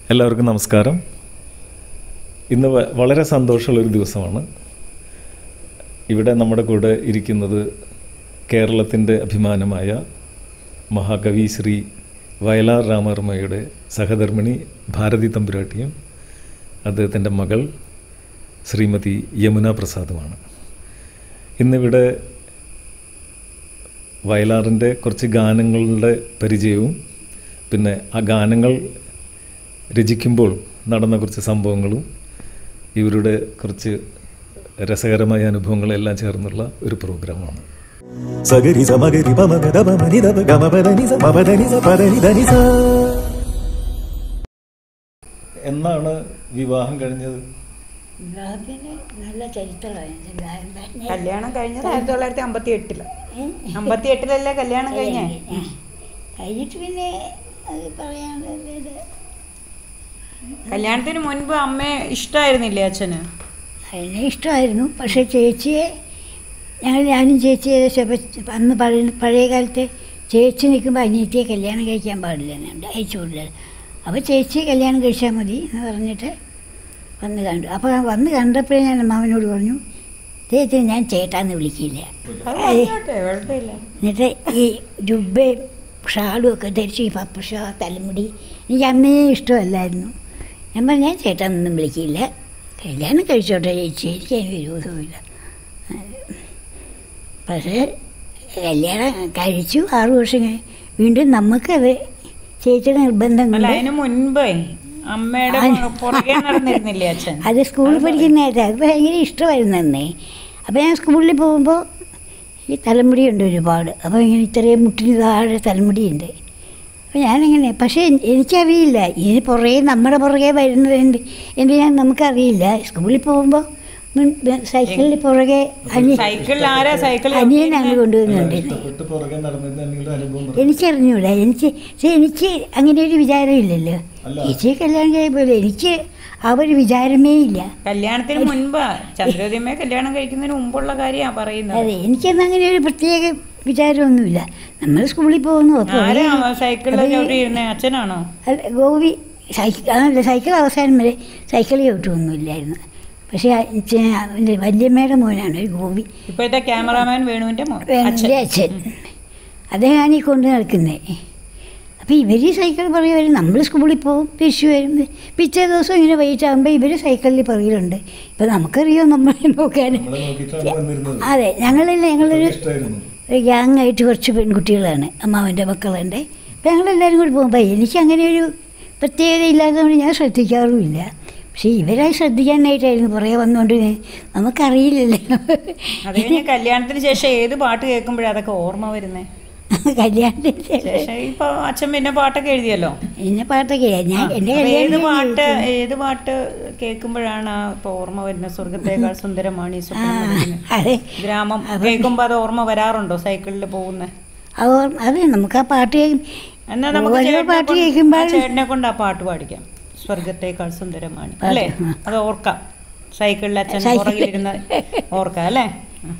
എല്ലാവർക്കും നമസ്കാരം ഇന്ന് വ- വളരെ സന്തോഷമുള്ളൊരു ദിവസമാണ് ഇവിടെ നമ്മുടെ കൂടെ ഇരിക്കുന്നത് കേരളത്തിൻ്റെ അഭിമാനമായ മഹാകവി ശ്രീ വയലാർ രാമവർമ്മയുടെ സഹധർമ്മിണി ഭാരതി തമ്പുരാട്ടിയും അദ്ദേഹത്തിൻ്റെ മകൾ ശ്രീമതി യമുന പ്രസാദുമാണ് ഇന്നിവിടെ വയലാറിൻ്റെ കുറച്ച് ഗാനങ്ങളുടെ പരിചയവും പിന്നെ ആ ഗാനങ്ങൾ രചിക്കുമ്പോൾ നടന്ന കുറച്ച് സംഭവങ്ങളും ഇവരുടെ കുറച്ച് രസകരമായ അനുഭവങ്ങളെല്ലാം ചേർന്നുള്ള ഒരു പ്രോഗ്രാമാണ് സഗരി സമഗരി പമ ഗദ പമനി ദപ ഗമ പദനി സ പദനി സ പദനി ധനി സ എന്നാണ് വിവാഹം കഴിഞ്ഞത് വിവാഹത്തിന് നല്ല ചരിത്രമാണ് വിവാഹം തന്നെ. കല്യാണം കഴിഞ്ഞത് ആയിരത്തി തൊള്ളായിരത്തി അമ്പത്തി എട്ടില് ഏ? അമ്പത്തി എട്ടിലല്ലേ കല്യാണം കഴിഞ്ഞേ ആ. കഴിഞ്ഞിട്ട് പിന്നെ അത് പറയാനുള്ളത് കല്യാണത്തിന് മുൻപ് അമ്മയെ ഇഷ്ടമായിരുന്നില്ലേ അച്ഛന് അതിനെ ഇഷ്ടമായിരുന്നു പക്ഷേ ചേച്ചിയെ ഞങ്ങൾ ഞാനും ചേച്ചിയെ ശപ- അന്ന് പഴയ പഴയ കാലത്ത് ചേച്ചി നിൽക്കുമ്പോൾ അനിയത്തിയെ കല്യാണം കഴിക്കാൻ പാടില്ല എന്നുണ്ട് അയച്ചു കൊടുക്കുക അപ്പോൾ ചേച്ചി കല്യാണം കഴിച്ചാൽ മതി എന്ന് പറഞ്ഞിട്ട് വന്ന് കണ്ടു അപ്പോൾ വന്ന് കണ്ടപ്പോഴേ ഞാൻ അമ്മാവനോട് പറഞ്ഞു ചേച്ചിനെ ഞാൻ ചേട്ടാന്ന് വിളിക്കില്ല അത് അത് പറഞ്ഞോട്ടെ കുഴപ്പമില്ല എന്നിട്ട് ഈ ജുബയും ഷാളും ഒക്കെ ധരിച്ച് ഈ പപ്പുഷ തലമുടി എനിക്ക് അന്നേ ഇഷ്ടമല്ലായിരുന്നു ഞാൻ പറഞ്ഞു ഞാൻ ചേട്ടനൊന്നും വിളിക്കില്ല കല്യാണം കഴിച്ചോട്ടെ ചേച്ചി എനിക്ക് അതിന് വിരോധമില്ല പക്ഷേ കല്യാണം കഴിച്ചു ആറു വർഷം കഴിഞ്ഞ് വീണ്ടും നമുക്കത് ചേച്ചിയുടെ നിർബന്ധം അല്ല കൊണ്ട് അതിന് മുൻപേ അമ്മയുടെ ആ. പുറ- പുറകെ നടന്നിരുന്നില്ലേ അച്ഛൻ അത് സ്കൂളിൽ പഠിക്കുന്നതായിട്ട് അത് ഭയങ്കര ഇഷ്ടമായിരുന്നു അന്നേ അപ്പോൾ ഞാൻ സ്കൂളിൽ പോകുമ്പോൾ ഈ തലമുടിയുണ്ട് ഒരുപാട് അപ്പോൾ ഇങ്ങനെ ഇത്രയും മുട്ടിന് താഴെ തലമുടിയുണ്ട് അപ്പോൾ ഞാനങ്ങനെ പക്ഷേ എൻ- എനിക്കറിയില്ല ഇതിന് പുറകെ നമ്മുടെ പുറകെ വരുന്നത് എന്ത് എന്തിനാന്ന് നമുക്കറിയില്ല സ്കൂളിൽ പോകുമ്പോൾ മുൻ- സൈക്കിളിൽ പുറകെ അനി സൈക്കിളിൽ ആരാ സൈക്കിൾ അനിയനാണ് കൊണ്ടുവന്നുകൊണ്ടിരുന്നത് ഇഷ്ടപ്പെട്ട് പുറകെ നടന്നിരുന്ന എന്തെങ്കിലും അനുഭവം പറ. എനിക്കറിഞ്ഞൂടാ എനിക്ക് പക്ഷേ എനിക്ക് അങ്ങനെ ഒരു വിചാരമില്ലല്ലോ അല്ല. ചേച്ചി കല്യാണം കഴിയുമ്പോൾ എനിക്ക് ആ ഒരു വിചാരമേ ഇല്ല കല്യാണത്തിന് മുൻപാ ചന്ദ്രോദയമ്മയെ കല്യാണം കഴിക്കുന്നതിന് മുമ്പുള്ള കാര്യമാണ് പറയുന്നത് അതെ എനിക്കൊന്നും അങ്ങനെ ഒരു പ്രത്യേക വിചാരമൊന്നുമില്ല നമ്മൾ സ്കൂളിൽ പോകുന്നു അപ്പോൾ ആരാ ഒരു- സൈക്കിളിൽ അപ്പോൾ ഈ- ചവിട്ടിയിരുന്നേ അച്ഛനാണോ അല്ല, ഗോപി സൈക്കിൾ അതല്ല സൈക്കിൾ അവസാനം വരെ സൈക്കിൾ ചവിട്ടൊന്നുമില്ലായിരുന്നു പക്ഷേ ആ ചെ- എൻ്റെ വല്യമ്മയുടെ മോനാണ് ഒരു ഗോപി ഇപ്പോഴത്തെ ക്യാമറാമാൻ വേണുവിന്റെ മോൻ വേണൻ്റെ അച്ഛൻ അദ്ദേഹമാണ് ഈ കൊണ്ട് നടക്കുന്നത് അപ്പോൾ ഇവർ സൈക്കിൾ പറയുമായിരുന്നു നമ്മൾ സ്കൂളിൽ പോകും തിരിച്ചു വരും പിറ്റേ ദിവസം ഇങ്ങനെ വൈകിട്ടാകുമ്പോൾ ഇവർ സൈക്കിളിൽ പുറകിലുണ്ട് ഇപ്പം നമുക്കറിയോ നമ്മളെ നോക്കാൻ നമ്മളെ നോക്കിയിട്ടാണ് വന്നിരുന്നത് അതെ ഞങ്ങളല്ല ഞങ്ങളൊരു ഇഷ്ടമായിരുന്നു ഒരു ഗ്യാങ് ആയിട്ട് കുറച്ച് പെൺകുട്ടികളാണ് അമ്മാവൻ്റെ മക്കളുണ്ട് അപ്പം ഞങ്ങളെല്ലാവരും കൂടി പോകുമ്പോൾ എനിക്ക് അങ്ങനെ ഒരു പ്രത്യേകത ഇല്ലാത്തതുകൊണ്ട് ഞാൻ ശ്രദ്ധിക്കാറുമില്ല പക്ഷേ ഇവരായി ശ്രദ്ധിക്കാനായിട്ടായിരുന്നു പുറകെ വന്നുകൊണ്ട് നമുക്കറിയില്ലല്ലോ അത് കഴിഞ്ഞ് കല്യാണത്തിന് ശേഷം ഏത് പാട്ട് കേൾക്കുമ്പോഴാണ് അതൊക്കെ ഓർമ്മ വരുന്നേ കല്യാണത്തിന് ശേഷം ശേഷം ഇപ്പൊ അച്ഛൻ പിന്നെ പാട്ടൊക്കെ എഴുതിയല്ലോ എന്നെ പാട്ടൊക്കെ ഞാൻ എൻ്റെ അപ്പൊ ഏത് കല്യാണം പാട്ട് കഴിഞ്ഞ് ഏത് പാട്ട് കേൾക്കുമ്പോഴാണ് ആ ഇപ്പൊ ഓർമ്മ വരുന്നത് സ്വർഗത്തേക്കാൾ സുന്ദരമാണ് ഈ ആ സ്വപ്നം മടിക്കുന്നത്. അതെ ഗ്രാമം അപ്പം- കേൾക്കുമ്പോ അത് ഓർമ്മ വരാറുണ്ടോ സൈക്കിളിൽ പോകുന്ന അത് ഓർമ്മ- അതെ നമുക്ക് ആ പാട്ട് കേൾക്കും എന്നാ നമുക്ക് ഓരോ ചേട്ടനെ പാട്ട് കൊണ്ട്- ആ കേൾക്കുമ്പോൾ ചേട്ടനെ കൊണ്ട് ആ പാട്ട് പാടിക്കാം സ്വർഗത്തേക്കാൾ സുന്ദരമാണ് പാട്ട്, അല്ലേ ആ. അത് ഓർക്കാം സൈക്കിളിൽ അച്ഛൻ സൈക്കിൾ. പുറകിലിരുന്ന് ഓർക്കാം അല്ലേ ആ.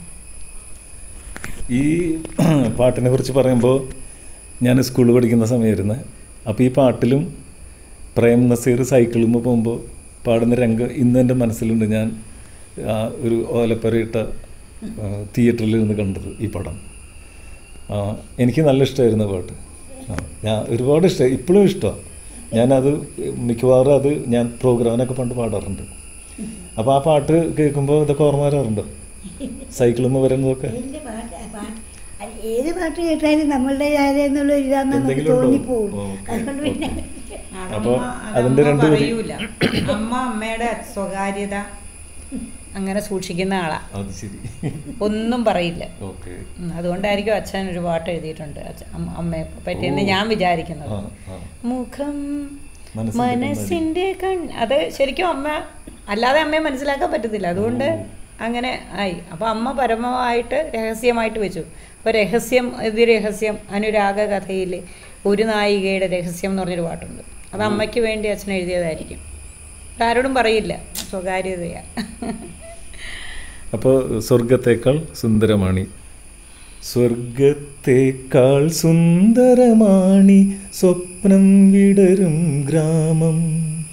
ഈ പാട്ടിനെ കുറിച്ച് പറയുമ്പോൾ ഞാൻ സ്കൂളിൽ പഠിക്കുന്ന സമയമായിരുന്നു അപ്പോൾ ഈ പാട്ടിലും പ്രേം നസീർ സൈക്കിളുമ്പോൾ പോകുമ്പോൾ പാടുന്ന രംഗം ഇന്ന് എൻ്റെ മനസ്സിലുണ്ട് ഞാൻ ആ ഒരു ഓലപ്പരയിട്ട ആ, തിയേറ്ററിൽ നിന്ന് കണ്ടത് ഈ പടം ആ, എനിക്ക് നല്ല ഇഷ്ടമായിരുന്നു ആ പാട്ട് ആ, ഞാൻ ഒരുപാട് ഇഷ്ടമായി ഇപ്പോഴും ഇഷ്ടമാണ് ഞാനത് മിക്കവാറും അത് ഞാൻ പ്രോഗ്രാമിനൊക്കെ പണ്ട് പാടാറുണ്ട് അപ്പോൾ ആ പാട്ട് കേൾക്കുമ്പോൾ ഇതൊക്കെ ഓർമ്മ വരാറുണ്ടോ സൈക്കിളുമ്പോൾ വരുന്നതൊക്കെ ഏതിന്റെ പാട്ട് പാട്ട് അത് ഏത് പാട്ട് കേട്ടാലും നമ്മളുടെ എന്നുള്ള ഇതാന്ന് നമുക്ക് എന്തെങ്കിലും ഉണ്ടോ? തോന്നിപ്പോവും ഓക്കേ, അതുകൊണ്ട് പിന്നെ അപ്പോൾ അതമ്മ- അതിൻ്റെ അതമ്മ രണ്ട് വരി പറയൂല അമ്മ അമ്മയുടെ സ്വകാര്യത അങ്ങനെ സൂക്ഷിക്കുന്ന ആളാ അത് ശരി ഒന്നും പറയില്ല ഓക്കെ ഉം, അതുകൊണ്ടായിരിക്കും അച്ഛൻ ഒരു പാട്ട് എഴുതിയിട്ടുണ്ട് അച്ഛൻ- അമ്മ- അമ്മയെ പറ്റിയെന്ന് ഞാൻ വിചാരിക്കുന്നത് ആ ആ മുഖം മനസ്സിന്റെ മനസ്സിന്റെ കൺ അത് ശരിക്കും അമ്മ അല്ലാതെ അമ്മയെ മനസ്സിലാക്കാൻ പറ്റത്തില്ല അതുകൊണ്ട് അങ്ങനെ ആയി അപ്പൊ അമ്മ പരമമായിട്ട് രഹസ്യമായിട്ട് വെച്ചു അപ്പൊ രഹസ്യം ഇത് രഹസ്യം അനുരാഗ കഥയിൽ ഒരു നായികയുടെ രഹസ്യം എന്ന് പറഞ്ഞൊരു പാട്ടുണ്ട് അത് അമ്മയ്ക്ക് വേണ്ടി അച്ഛൻ എഴുതിയതായിരിക്കും ആരോടും പറയില്ല സ്വകാര്യതയാ അപ്പോൾ സ്വർഗത്തേക്കാൾ സുന്ദരമാണി സ്വർഗത്തേക്കാൾ സുന്ദരമാണി സ്വപ്നം വിടരും ഗ്രാമം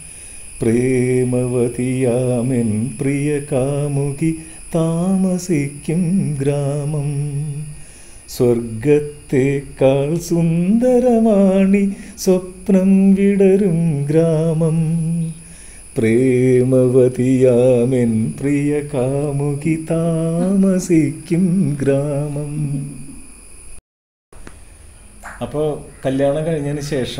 പ്രേമവതിയാമെൻ പ്രിയ കാമുകി താമസിക്കും ഗ്രാമം സ്വർഗത്തേക്കാൾ സുന്ദരമാണി സ്വപ്നം വിടരും ഗ്രാമം പ്രേമവതിയാമെൻ പ്രിയ കാമുകി താമസിക്കും ഗ്രാമം അപ്പോൾ കല്യാണം കഴിഞ്ഞതിന് ശേഷം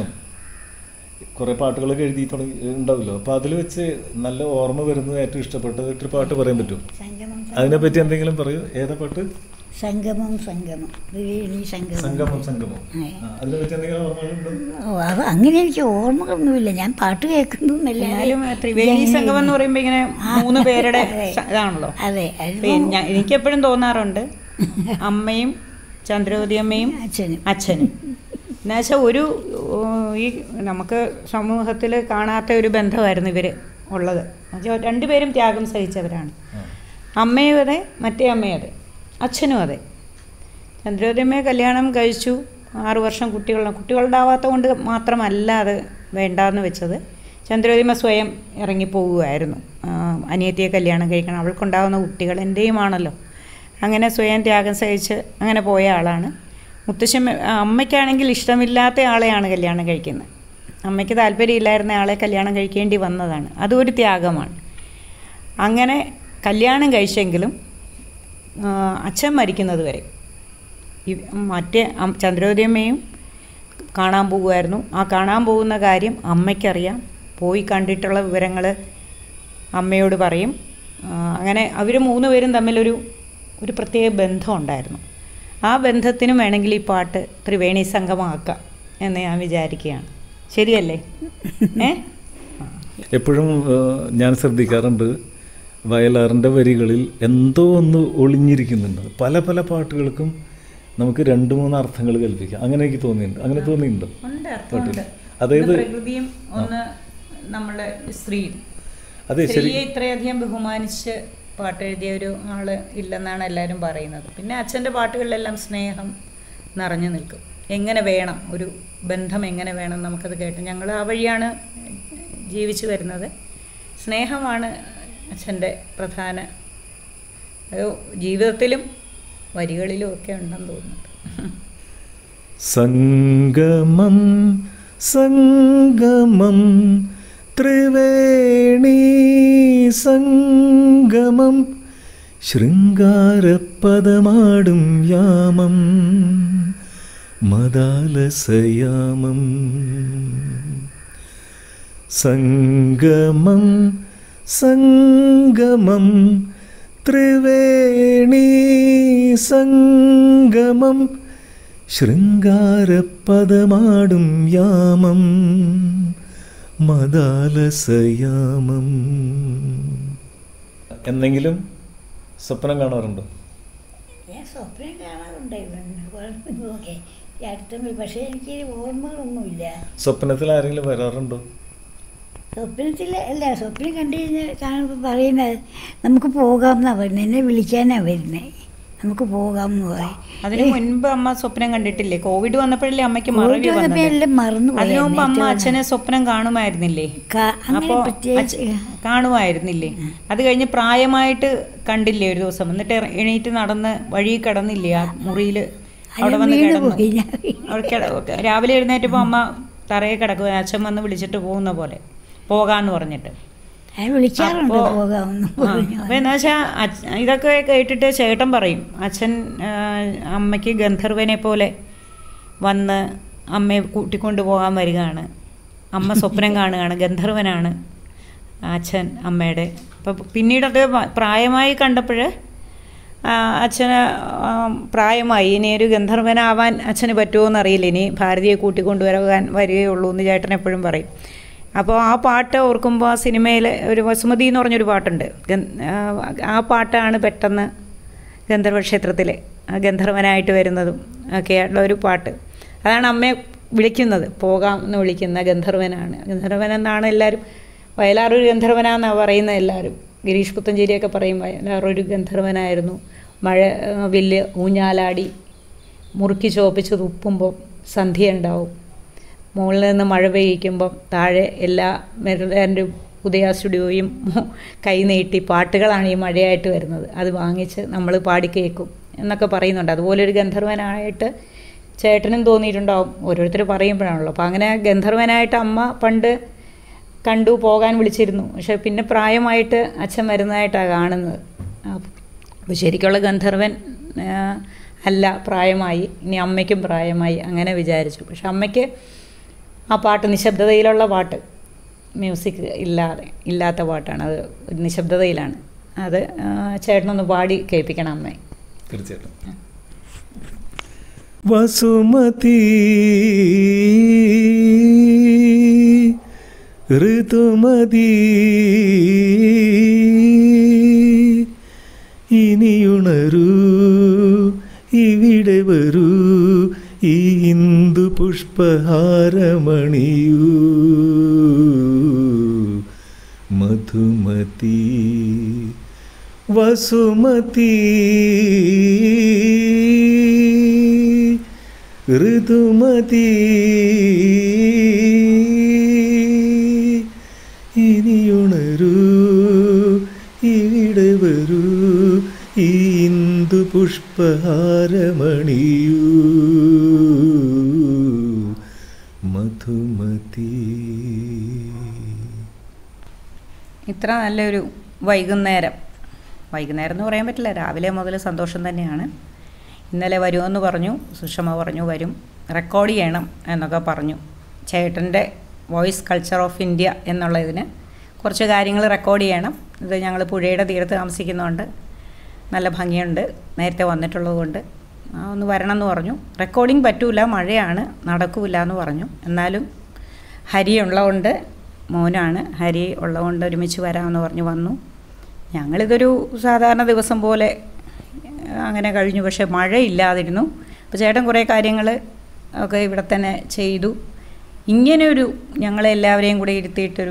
കുറേ പാട്ടുകളൊക്കെ എഴുതി തുടങ്ങി ഉണ്ടാവുമല്ലോ അപ്പോൾ അതിൽ വെച്ച് നല്ല ഓർമ്മ വരുന്നത് ഏറ്റവും ഇഷ്ടപ്പെട്ടത് ഒരു പാട്ട് പറയാൻ പറ്റുമോ സംഗമം അതിനെപ്പറ്റി എന്തെങ്കിലും പറയൂ ഏതാ പാട്ട് സംഗമം സംഗമം ത്രിവേണി സംഗമം സംഗമം സംഗമം അതെ. ആ, അതിനെപ്പറ്റി എന്തെങ്കിലും ഓർമ്മകളുണ്ടോ ഓ അത് അങ്ങനെ എനിക്ക് ഓർമ്മകളൊന്നുമില്ല ഞാൻ പാട്ട് കേൾക്കുന്നൊന്നുമില്ല എന്നാലും ത്രിവേണി സംഗമം എന്ന് പറയുമ്പോൾ ഇങ്ങനെ മൂന്ന് പേരുടെ സ- ഇതാണല്ലോ അതെ അപ്പൊ ഞാൻ- എനിക്കെപ്പോഴും തോന്നാറുണ്ട് അമ്മയും ചന്ദ്രവതി അമ്മയും അച്ഛനും അച്ഛനും എന്നുവെച്ചാൽ ഒരു ഓ, ഈ നമുക്ക് സമൂഹത്തിൽ കാണാത്ത ഒരു ബന്ധമായിരുന്നു ഇവർ ഉള്ളത് എന്നുവെച്ചാൽ രണ്ടുപേരും ത്യാഗം സഹിച്ചവരാണ് അമ്മയും അതെ മറ്റേ അമ്മയും അതെ അച്ഛനും അതെ ചന്ദ്രോദയമ്മയെ കല്യാണം കഴിച്ചു ആറു വർഷം കുട്ടികൾ കുട്ടികളുണ്ടാവാത്ത കൊണ്ട് മാത്രമല്ല അത് വേണ്ടാന്ന് വെച്ചത് ചന്ദ്രോദയമ്മ സ്വയം ഇറങ്ങിപ്പോകുമായിരുന്നു ആ, അനിയത്തിയെ കല്യാണം കഴിക്കണം അവൾക്കുണ്ടാകുന്ന കുട്ടികൾ എൻ്റെയുമാണല്ലോ അങ്ങനെ സ്വയം ത്യാഗം സഹിച്ച് അങ്ങനെ പോയ ആളാണ് മുത്തശ്ശമ്മ ആ, അമ്മയ്ക്കാണെങ്കിൽ ഇഷ്ടമില്ലാത്ത ആളെയാണ് കല്യാണം കഴിക്കുന്നത് അമ്മയ്ക്ക് താല്പര്യമില്ലായിരുന്ന ആളെ കല്യാണം കഴിക്കേണ്ടി വന്നതാണ് അതും ഒരു ത്യാഗമാണ് അങ്ങനെ കല്യാണം കഴിച്ചെങ്കിലും ആ, അച്ഛൻ മരിക്കുന്നത് വരെ ഈ മറ്റേ അം- ചന്ദ്രോദയമ്മയും കാണാൻ പോകുമായിരുന്നു ആ കാണാൻ പോകുന്ന കാര്യം അമ്മയ്ക്കറിയാം പോയി കണ്ടിട്ടുള്ള വിവരങ്ങൾ അമ്മയോട് പറയും ആ, അങ്ങനെ അവർ മൂന്ന് പേരും തമ്മിലൊരു ഒരു പ്രത്യേക ബന്ധം ഉണ്ടായിരുന്നു ആ ബന്ധത്തിനും വേണമെങ്കിൽ ഈ പാട്ട് ത്രിവേണി സംഗമമാക്കാം എന്ന് ഞാൻ വിചാരിക്കുകയാണ് ശരിയല്ലേ ഏ എപ്പോഴും ഏഹ്, ഞാൻ ശ്രദ്ധിക്കാറുണ്ട് വയലാറിൻ്റെ വരികളിൽ എന്തോ ഒന്ന് ഒളിഞ്ഞിരിക്കുന്നുണ്ട് പല പല പാട്ടുകൾക്കും നമുക്ക് രണ്ട് മൂന്ന് അർത്ഥങ്ങൾ കൽപ്പിക്കാം അങ്ങനെ എനിക്ക് തോന്നിയിട്ടുണ്ട് അങ്ങനെ തോന്നിയിട്ടുണ്ടോ ഉണ്ട് അർത്ഥമുണ്ട് അതായത് ഒന്ന് പ്രകൃതിയും ഒന്ന് നമ്മുടെ സ്ത്രീയും അതെ ശരി സ്ത്രീയെ ഇത്രയധികം ബഹുമാനിച്ച് പാട്ടെഴുതിയ ഒരു ആള് ഇല്ലെന്നാണ് എല്ലാവരും പറയുന്നത് പിന്നെ അച്ഛൻ്റെ പാട്ടുകളിലെല്ലാം സ്നേഹം നിറഞ്ഞു നിൽക്കും എങ്ങനെ വേണം ഒരു ബന്ധം എങ്ങനെ വേണം നമുക്കത് കേട്ട് ഞങ്ങൾ ആ വഴിയാണ് ജീവിച്ചു വരുന്നത് സ്നേഹമാണ് അച്ഛൻ്റെ പ്രധാന അത് ജീവിതത്തിലും വരികളിലും ഒക്കെ ഉണ്ടെന്ന് തോന്നുന്നുണ്ട് സംഗമം സംഗമം ത്രിവേണി സംഗമം ശൃംഗാരപദമാടും യാമം മദാലസയാമം സംഗമം സംഗമം ത്രിവേണി സംഗമം ശൃംഗാരപദമാടും യാമം മദാലസയാമം എന്തെങ്കിലും സ്വപ്നം കാണാറുണ്ടോ ഞാൻ സ്വപ്നം കാണാറുണ്ടായിരുന്നു കുഴപ്പമൊക്കെ ഈ അടുത്തൊന്നും പക്ഷേ എനിക്ക് ഓർമ്മകളൊന്നുമില്ല സ്വപ്നത്തിൽ ആരെങ്കിലും വരാറുണ്ടോ സ്വപ്നത്തിൽ അല്ല സ്വപ്നം കണ്ടു കഴിഞ്ഞാൽ കാണുമ്പോൾ പറയുന്നത് നമുക്ക് പോകാം എന്നാണ് പറയുന്നത് എന്നെ വിളിക്കാനാണ് വരുന്നത് നമുക്ക് പോകാം എന്ന് പറയും അതിനു മുൻപ് അമ്മ സ്വപ്നം കണ്ടിട്ടില്ലേ കോവിഡ് വന്നപ്പോഴല്ലേ അമ്മയ്ക്ക് മറവി കോവിഡ് വന്നപ്പോൾ വന്നത് എല്ലാം മറന്നു പോയി അതിനു മുമ്പ് അമ്മ ഏറ്റവും അച്ഛനെ സ്വപ്നം കാണുമായിരുന്നില്ലേ കാ- അങ്ങനെ അപ്പോ പ്രത്യേകിച്ച് അച്ഛ- കാണുമായിരുന്നില്ലേ അത് കഴിഞ്ഞ് പ്രായമായിട്ട് കണ്ടില്ലേ ഒരു ദിവസം എന്നിട്ട് ഇറ- എണീറ്റ് നടന്ന് വഴി കിടന്നില്ലേ ആ മുറിയിൽ അവിടെ ഞാൻ വന്ന് വീണ് കിടന്നു പോയി ഞാൻ അവിടെ കിട- രാവിലെ എഴുന്നേറ്റപ്പോൾ അമ്മ തറയെ കിടക്കുക അച്ഛൻ വന്ന് വിളിച്ചിട്ട് പോകുന്ന പോലെ പോകാന്ന് പറഞ്ഞിട്ട് ഞാൻ വിളിക്കാറുണ്ട് അപ്പോ- പോകാമെന്ന് ആ, അപ്പൊ എന്താ വെച്ചാ അച്ഛ- ഇതൊക്കെ കേട്ടിട്ട് ചേട്ടൻ പറയും അച്ഛൻ ആ, അമ്മയ്ക്ക് ഗന്ധർവനെ പോലെ വന്ന് അമ്മയെ കൂട്ടിക്കൊണ്ട് പോകാൻ വരികയാണ് അമ്മ സ്വപ്നം കാണുകയാണ് ഗന്ധർവനാണ് അച്ഛൻ അമ്മയുടെ അപ്പം പിന്നീടൊക്കെ വ- പ്രായമായി കണ്ടപ്പോൾ അച്ഛന് ആ, പ്രായമായി ഇനി ഒരു ഗന്ധർവനാവാൻ അച്ഛന് പറ്റുമോ എന്നറിയില്ല ഇനി ഭാരതിയെ കൂട്ടിക്കൊണ്ടുവരാൻ വരികയുള്ളൂ എന്ന് ചേട്ടൻ എപ്പോഴും പറയും അപ്പോൾ ആ പാട്ട് ഓർക്കുമ്പോൾ ആ സിനിമയിൽ ഒരു വസുമതി എന്ന് പറഞ്ഞൊരു പാട്ടുണ്ട് ഗൻ- ആ, ആ പാട്ടാണ് പെട്ടെന്ന് ഗന്ധർവ ക്ഷേത്രത്തിൽ ഗന്ധർവനായിട്ട് വരുന്നതും ഒക്കെയുള്ള ഒരു പാട്ട് അതാണ് അമ്മയെ വിളിക്കുന്നത് പോകാം എന്ന് വിളിക്കുന്ന ഗന്ധർവനാണ് ഗന്ധർവൻ എന്നാണ് എല്ലാവരും വയലാർ ഒരു ഗന്ധർവനാന്നാണ് പറയുന്നത് എല്ലാവരും ഗിരീഷ് പുത്തഞ്ചേരിയൊക്കെ പറയും വയലാർ ഒരു ഗന്ധർവനായിരുന്നു മഴ ആ, വില്ല് ഊഞ്ഞാലാടി മുറുക്കി ചോപ്പിച്ച് തുപ്പുമ്പോൾ സന്ധ്യ ഉണ്ടാവും മുകളിൽ നിന്ന് മഴ പെയ്യിക്കുമ്പം താഴെ എല്ലാ മരുന്നും ഉദയ സ്റ്റുഡിയോയും കൈ നീട്ടി പാട്ടുകളാണ് ഈ മഴയായിട്ട് വരുന്നത് അത് വാങ്ങിച്ച് നമ്മൾ പാടി കേൾക്കും എന്നൊക്കെ പറയുന്നുണ്ട് അതുപോലെ ഒരു ഗന്ധർവനായിട്ട് ചേട്ടനും തോന്നിയിട്ടുണ്ടാവും ഓരോരുത്തർ പറയുമ്പോഴാണല്ലോ അപ്പോൾ അങ്ങനെ ഗന്ധർവനായിട്ട് അമ്മ പണ്ട് കണ്ടു പോകാൻ വിളിച്ചിരുന്നു പക്ഷെ പിന്നെ പ്രായമായിട്ട് അച്ഛൻ വരുന്നതായിട്ടാണ് കാണുന്നത് അപ്പോൾ ശരിക്കുള്ള ഗന്ധർവൻ ആ, അല്ല പ്രായമായി ഇനി അമ്മയ്ക്കും പ്രായമായി അങ്ങനെ വിചാരിച്ചു പക്ഷെ അമ്മയ്ക്ക് ആ പാട്ട് നിശബ്ദതയിലുള്ള പാട്ട് മ്യൂസിക് ഇല്ലാതെ ഇല്ലാത്ത പാട്ടാണ് അത് ഒരു നിശബ്ദതയിലാണ് അത് ആ, ചേട്ടനൊന്ന് പാടി കേൾപ്പിക്കണം അമ്മയെ തീർച്ചയായിട്ടും വസുമതി ഋതുമതി ഇനിയുണരൂ ഇവിടെ വരൂ ഈ ഇന്ദു പുഷ്പഹാരമണിയൂ മധുമതി വസുമതി ഋതുമതി ഇനിയുണരൂ ഇവിടെ വരൂ ഈ ഇന്ദു പുഷ്പഹാരമണിയൂ മധുമതി ഇത്ര നല്ലൊരു വൈകുന്നേരം വൈകുന്നേരം എന്ന് പറയാൻ പറ്റില്ല രാവിലെ മുതൽ സന്തോഷം തന്നെയാണ് ഇന്നലെ വരുമെന്ന് പറഞ്ഞു സുഷമ പറഞ്ഞു വരും റെക്കോർഡ് ചെയ്യണം എന്നൊക്കെ പറഞ്ഞു ചേട്ടൻ്റെ വോയിസ് കൾച്ചർ ഓഫ് ഇന്ത്യ എന്നുള്ള ഇതിന് കുറച്ച് കാര്യങ്ങൾ റെക്കോർഡ് ചെയ്യണം ഇത് ഞങ്ങൾ പുഴയുടെ തീരത്ത് താമസിക്കുന്നതുകൊണ്ട് നല്ല ഭംഗിയുണ്ട് നേരത്തെ വന്നിട്ടുള്ളത് കൊണ്ട് ആ, ഒന്ന് വരണം എന്ന് പറഞ്ഞു റെക്കോർഡിംഗ് പറ്റൂല മഴയാണ് നടക്കൂല എന്ന് പറഞ്ഞു എന്നാലും ഹരി ഉള്ളതുകൊണ്ട് മോനാണ് ഹരി ഉള്ളതുകൊണ്ട് ഒരുമിച്ച് വരാമെന്ന് പറഞ്ഞു വന്നു ഞങ്ങളിതൊരു സാധാരണ ദിവസം പോലെ ആ, അങ്ങനെ കഴിഞ്ഞു പക്ഷേ മഴയില്ലാതിരുന്നു അപ്പോൾ ചേട്ടൻ കുറേ കാര്യങ്ങൾ ഒക്കെ ഇവിടെ തന്നെ ചെയ്തു ഇങ്ങനെയൊരു ഞങ്ങളെ എല്ലാവരെയും കൂടെ ഇരുത്തിയിട്ടൊരു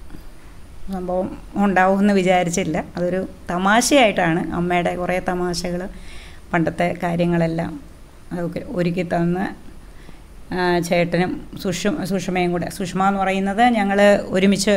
സംഭവം ഉണ്ടാവുമെന്ന് വിചാരിച്ചില്ല അതൊരു തമാശയായിട്ടാണ് അമ്മയുടെ കുറേ തമാശകൾ പണ്ടത്തെ കാര്യങ്ങളെല്ലാം അതൊക്കെ ഒരുക്കി തന്ന് ആ, ചേട്ടനും സുഷു സുഷമയും കൂടെ സുഷമ എന്ന് പറയുന്നത് ഞങ്ങൾ ഒരുമിച്ച്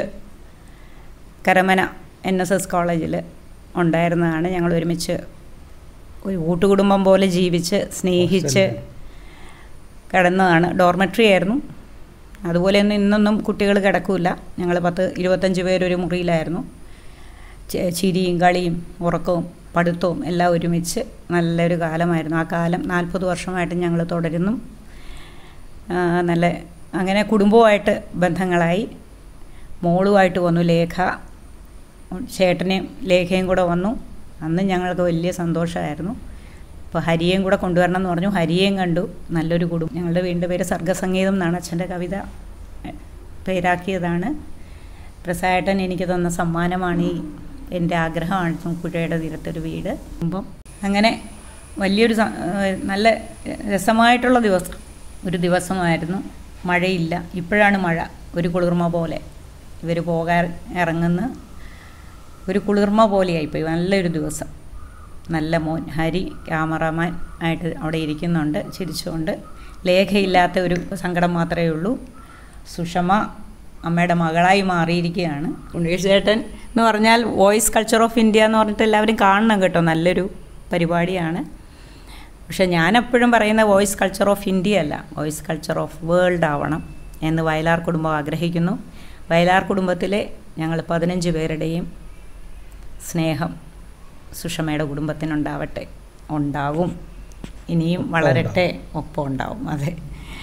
കരമന എൻ എസ് എസ് കോളേജിൽ ഉണ്ടായിരുന്നതാണ് ഞങ്ങൾ ഒരുമിച്ച് ഒരു കൂട്ടുകുടുംബം പോലെ ജീവിച്ച് സ്നേഹിച്ച് കിടന്നതാണ് ഡോർമെട്രി ആയിരുന്നു അതുപോലെയൊന്നും ഇന്നൊന്നും കുട്ടികൾ കിടക്കില്ല ഞങ്ങൾ പത്ത് ഇരുപത്തഞ്ച് പേരൊരു മുറിയിലായിരുന്നു ചെ- ചിരിയും കളിയും ഉറക്കവും പഠിത്തവും എല്ലാം ഒരുമിച്ച് നല്ലൊരു കാലമായിരുന്നു ആ കാലം നാൽപ്പത് വർഷമായിട്ട് ഞങ്ങൾ തുടരുന്നു ആ, നല്ല അങ്ങനെ കുടുംബവുമായിട്ട് ബന്ധങ്ങളായി മോളുമായിട്ട് വന്നു ലേഖ ചേട്ടനെയും ലേഖയും കൂടെ വന്നു അന്ന് ഞങ്ങൾക്ക് വലിയ സന്തോഷമായിരുന്നു അപ്പോൾ ഹരിയെയും കൂടെ കൊണ്ടുവരണം എന്ന് പറഞ്ഞു ഹരിയെയും കണ്ടു നല്ലൊരു കുടുംബം ഞങ്ങളുടെ വീടിൻ്റെ പേര് സർഗസംഗീതം എന്നാണ് അച്ഛൻ്റെ കവിത എ, പേരാക്കിയതാണ് പ്രസായേട്ടൻ എനിക്ക് തന്ന സമ്മാനമാണ് ഈ എൻ്റെ ആഗ്രഹമാണ് പുഴയുടെ തീരത്തൊരു വീട് കുടുംബം അങ്ങനെ വലിയൊരു സ- ഏഹ് നല്ല രസമായിട്ടുള്ള ദിവസം ഒരു ദിവസമായിരുന്നു മഴയില്ല ഇപ്പോഴാണ് മഴ ഒരു കുളിർമ പോലെ ഇവർ പോകാൻ ഇറങ്ങുന്ന ഒരു കുളിർമ പോലെയായിപ്പോയി നല്ലൊരു ദിവസം നല്ല മോൻ ഹരി ക്യാമറാമാൻ ആയിട്ട് അവിടെ ഇരിക്കുന്നുണ്ട് ചിരിച്ചുകൊണ്ട് ലേഖയില്ലാത്ത ഒരു സങ്കടം മാത്രമേ ഉള്ളൂ സുഷമ അമ്മയുടെ മകളായി മാറിയിരിക്കുകയാണ് ഉണ്ണീഷ് ചേട്ടൻ എന്ന് പറഞ്ഞാൽ വോയിസ് കൾച്ചർ ഓഫ് ഇന്ത്യ എന്ന് പറഞ്ഞിട്ട് എല്ലാവരും കാണണം കേട്ടോ നല്ലൊരു പരിപാടിയാണ് പക്ഷെ ഞാൻ എപ്പോഴും പറയുന്ന വോയിസ് കൾച്ചർ ഓഫ് ഇന്ത്യ അല്ല വോയിസ് കൾച്ചർ ഓഫ് വേൾഡ് ആവണം എന്ന് വയലാർ കുടുംബം ആഗ്രഹിക്കുന്നു വയലാർ കുടുംബത്തിലെ ഞങ്ങൾ പതിനഞ്ച് പേരുടെയും സ്നേഹം സുഷമയുടെ കുടുംബത്തിനുണ്ടാവട്ടെ ഉണ്ടാവും ഇനിയും വളരട്ടെ ഒപ്പം ഉണ്ടാവും അതെ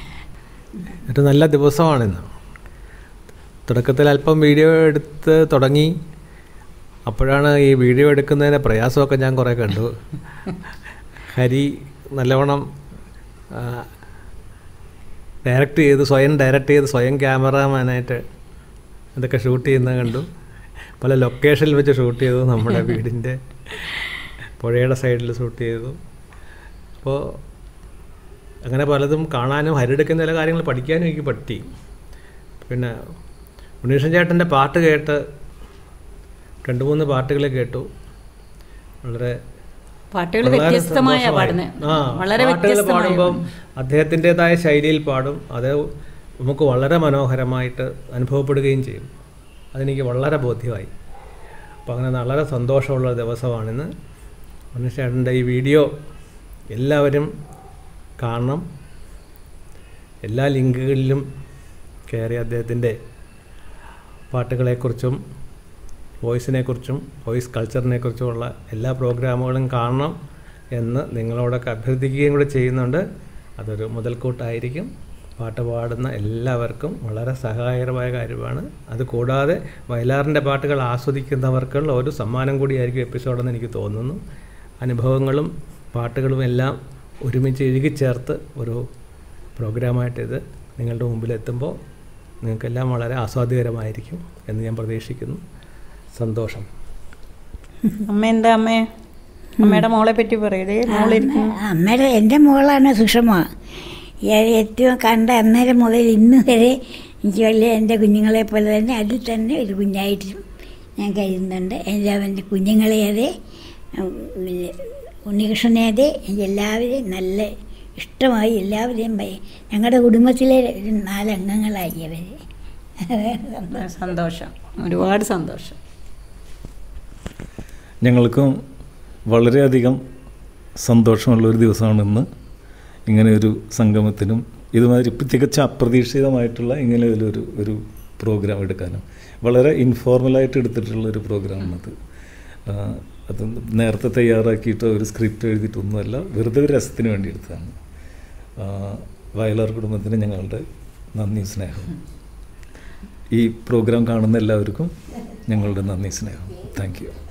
ഒരു നല്ല ദിവസമാണിന്ന് തുടക്കത്തിൽ അല്പം വീഡിയോ എടുത്ത് തുടങ്ങി അപ്പോഴാണ് ഈ വീഡിയോ എടുക്കുന്നതിൻ്റെ പ്രയാസമൊക്കെ ഞാൻ കുറേ കണ്ടു ഹരി നല്ലവണ്ണം ഡയറക്റ്റ് ചെയ്ത് സ്വയം ഡയറക്റ്റ് ചെയ്ത് സ്വയം ക്യാമറാമാനായിട്ട് ഇതൊക്കെ ഷൂട്ട് ചെയ്യുന്നത് കണ്ടു പല ലൊക്കേഷനിൽ വെച്ച് ഷൂട്ട് ചെയ്തു നമ്മുടെ വീടിൻ്റെ പുഴയുടെ സൈഡിൽ ഷൂട്ട് ചെയ്തു അപ്പോൾ അങ്ങനെ പലതും കാണാനും ഹരിയെടുക്കുന്ന ചില കാര്യങ്ങൾ പഠിക്കാനും എനിക്ക് പറ്റി പിന്നെ ഉണ്ണീഷൻ ചേട്ടൻ്റെ പാട്ട് കേട്ട് രണ്ട് മൂന്ന് പാട്ടുകൾ കേട്ടു വളരെ പാട്ടുകൾ വളരെ വ്യത്യസ്തമായ സന്തോഷമായി. പാടുന്നത് ആ, വളരെ പാട്ടുകൾ വ്യത്യസ്തമായ പാടുമ്പം അദ്ദേഹത്തിൻ്റെതായ ശൈലിയിൽ പാടും അത് നമുക്ക് വളരെ മനോഹരമായിട്ട് അനുഭവപ്പെടുകയും ചെയ്യും അതെനിക്ക് വളരെ ബോധ്യമായി അപ്പോൾ അങ്ങനെ വളരെ സന്തോഷമുള്ള ദിവസമാണിന്ന് മനുഷ്യേട്ടൻ്റെ ഈ വീഡിയോ എല്ലാവരും കാണണം എല്ലാ ലിങ്കുകളിലും കയറി അദ്ദേഹത്തിൻ്റെ പാട്ടുകളെക്കുറിച്ചും വോയിസിനെക്കുറിച്ചും വോയിസ് കൾച്ചറിനെക്കുറിച്ചുമുള്ള എല്ലാ പ്രോഗ്രാമുകളും കാണണം എന്ന് നിങ്ങളോടൊക്കെ അഭ്യർത്ഥിക്കുകയും കൂടെ ചെയ്യുന്നുണ്ട് അതൊരു മുതൽക്കൂട്ടായിരിക്കും പാട്ട് പാടുന്ന എല്ലാവർക്കും വളരെ സഹായകരമായ കാര്യമാണ് അത് കൂടാതെ വയലാറിൻ്റെ പാട്ടുകൾ ആസ്വദിക്കുന്നവർക്കുള്ള ഒരു സമ്മാനം കൂടിയായിരിക്കും എപ്പിസോഡെന്ന് എനിക്ക് തോന്നുന്നു അനുഭവങ്ങളും പാട്ടുകളും എല്ലാം ഒരുമിച്ച് ഇഴുകിച്ചേർത്ത് ഒരു പ്രോഗ്രാമായിട്ട് ഇത് നിങ്ങളുടെ മുമ്പിൽ എത്തുമ്പോൾ നിങ്ങൾക്കെല്ലാം വളരെ ആസ്വാദ്യകരമായിരിക്കും എന്ന് ഞാൻ പ്രതീക്ഷിക്കുന്നു സന്തോഷം അമ്മ എന്താ അമ്മേ അമ്മയുടെ മോളെ പറ്റി പറയതേ മോളിരിക്കുന്നു അമ്മയുടെ എൻ്റെ മോളാണ് സുഷമ ഞാൻ ഏറ്റവും കണ്ട അന്നേരം മുതൽ ഇന്ന് വരെ എനിക്ക് വലിയ എൻ്റെ കുഞ്ഞുങ്ങളെ പോലെ തന്നെ അതിൽ തന്നെ ഒരു കുഞ്ഞായിട്ടും ഞാൻ കരുതുന്നുണ്ട് എൻ്റെ അവൻ്റെ കുഞ്ഞുങ്ങളെ അതെ ഉം, പിന്നെ ഉണ്ണികൃഷ്ണനെ അതെ എനിക്ക് എല്ലാവരെയും നല്ല ഇഷ്ടമായി എല്ലാവരെയും ഭയ- ഞങ്ങളുടെ കുടുംബത്തിലെ ഒരു നാലംഗങ്ങളായി അവർ സന്തോഷം ഒരുപാട് സന്തോഷം ഞങ്ങൾക്കും വളരെയധികം സന്തോഷമുള്ള ഒരു ദിവസമാണിന്ന് ഇങ്ങനെ ഒരു സംഗമത്തിനും ഇതുമാതിരി ഇപ്പം തികച്ച അപ്രതീക്ഷിതമായിട്ടുള്ള ഇങ്ങനെ ഒരു ഒരു പ്രോഗ്രാം എടുക്കാനും വളരെ ഇൻഫോർമലായിട്ട് എടുത്തിട്ടുള്ള ഒരു പ്രോഗ്രാമാണത് ആ, അത് നേരത്തെ തയ്യാറാക്കിയിട്ടോ ഒരു സ്ക്രിപ്റ്റ് എഴുതിയിട്ടൊന്നുമല്ല വെറുതെ ഒരു രസത്തിന് വേണ്ടി എടുത്തതാണ് ആ, വയലാർ കുടുംബത്തിന് ഞങ്ങളുടെ നന്ദി സ്നേഹം ഈ പ്രോഗ്രാം കാണുന്ന എല്ലാവർക്കും ഞങ്ങളുടെ നന്ദി സ്നേഹം താങ്ക് യു